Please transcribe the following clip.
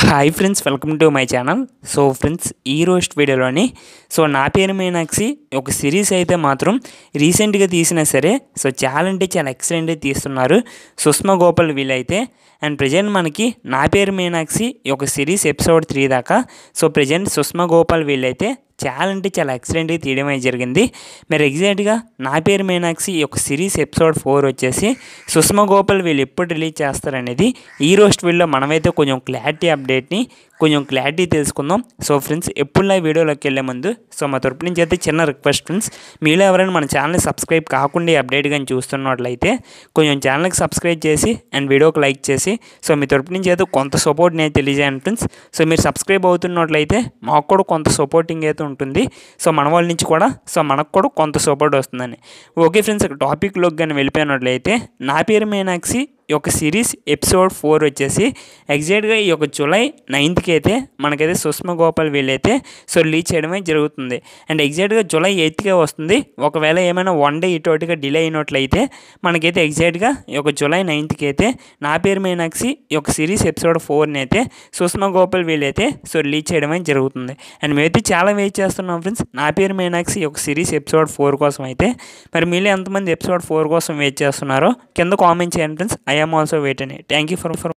hi friends welcome to my channel so friends ఈ roast వీడియోలోని so నా పేరు మీనాక్షి ఒక సిరీస్ అయితే మాత్రం రీసెంట్గా తీసినా సరే సో చాలా అంటే చాలా ఎక్సలెంట్గా తీస్తున్నారు సుష్మా గోపాల్ వీళ్ళైతే అండ్ ప్రజెంట్ మనకి నా పేరు మీనాక్షి ఒక సిరీస్ ఎపిసోడ్ త్రీ దాకా సో ప్రజెంట్ సుష్మా గోపాల్ వీళ్ళైతే చాలా అంటే చాలా ఎక్సలెంట్గా తీయడం అయితే జరిగింది మరి ఎగ్జాక్ట్గా నా పేరు మీనాక్షి ఈ యొక్క సిరీస్ ఎపిసోడ్ ఫోర్ వచ్చేసి సుష్మా గోపాల్ వీళ్ళు ఎప్పుడు రిలీజ్ చేస్తారనేది ఈ రోస్ట్ వీడియోలో మనమైతే కొంచెం క్లారిటీ అప్డేట్ని కొంచెం క్లారిటీ తెలుసుకుందాం సో ఫ్రెండ్స్ ఎప్పుడు వీడియోలోకి వెళ్ళే ముందు సో మా తరపు నుంచి అయితే చిన్న రిక్వెస్ట్ ఫ్రెండ్స్ మీలో ఎవరైనా మన ఛానల్ని సబ్స్క్రైబ్ కాకుండా అప్డేట్ కానీ చూస్తున్నట్లయితే కొంచెం ఛానల్కి సబ్స్క్రైబ్ చేసి అండ్ వీడియోకి లైక్ చేసి సో మీ తరపు నుంచి అయితే కొంత సపోర్ట్ నేను తెలియజేయండి ఫ్రెండ్స్ సో మీరు సబ్స్క్రైబ్ అవుతున్నట్లయితే మాకు కూడా కొంత సపోర్టింగ్ అయితే ఉంటుంది సో మన వాళ్ళ నుంచి కూడా సో మనకు కూడా కొంత సపోర్ట్ వస్తుందని ఓకే ఫ్రెండ్స్ టాపిక్లోకి కానీ వెళ్ళిపోయినట్లయితే నా పేరు మీనాక్షి ఈ యొక్క సిరీస్ ఎపిసోడ్ ఫోర్ వచ్చేసి ఎగ్జాక్ట్గా ఈ యొక్క జూలై నైన్త్కి అయితే మనకైతే సుష్మా గోపాల్ వీళ్ళైతే సో రిలీజ్ చేయడమే జరుగుతుంది అండ్ ఎగ్జాక్ట్గా జూలై ఎయిత్కే వస్తుంది ఒకవేళ ఏమైనా వన్ డే ఇటుగా డిలే అయినట్లయితే మనకైతే ఎగ్జాక్ట్గా ఈ యొక్క జూలై నైన్త్కి అయితే నా పేరు మీనాక్షి ఈ యొక్క సిరీస్ ఎపిసోడ్ ఫోర్ని అయితే సుష్మా గోపాల్ వీళ్ళైతే సో రిలీజ్ చేయడమే జరుగుతుంది అండ్ మేమైతే చాలా వెయిట్ చేస్తున్నాం ఫ్రెండ్స్ నా పేరు మీనాక్షి ఈ యొక్క సిరీస్ ఎపిసోడ్ ఫోర్ కోసం అయితే మరి మీలో ఎంతమంది ఎపిసోడ్ ఫోర్ కోసం వెయిట్ చేస్తున్నారో కింద కామెంట్ చేయండి ఫ్రెండ్స్ ఐఎమ్ ఆల్సో వెయిట్ అని థ్యాంక్ యూ ఫర్ ఫర్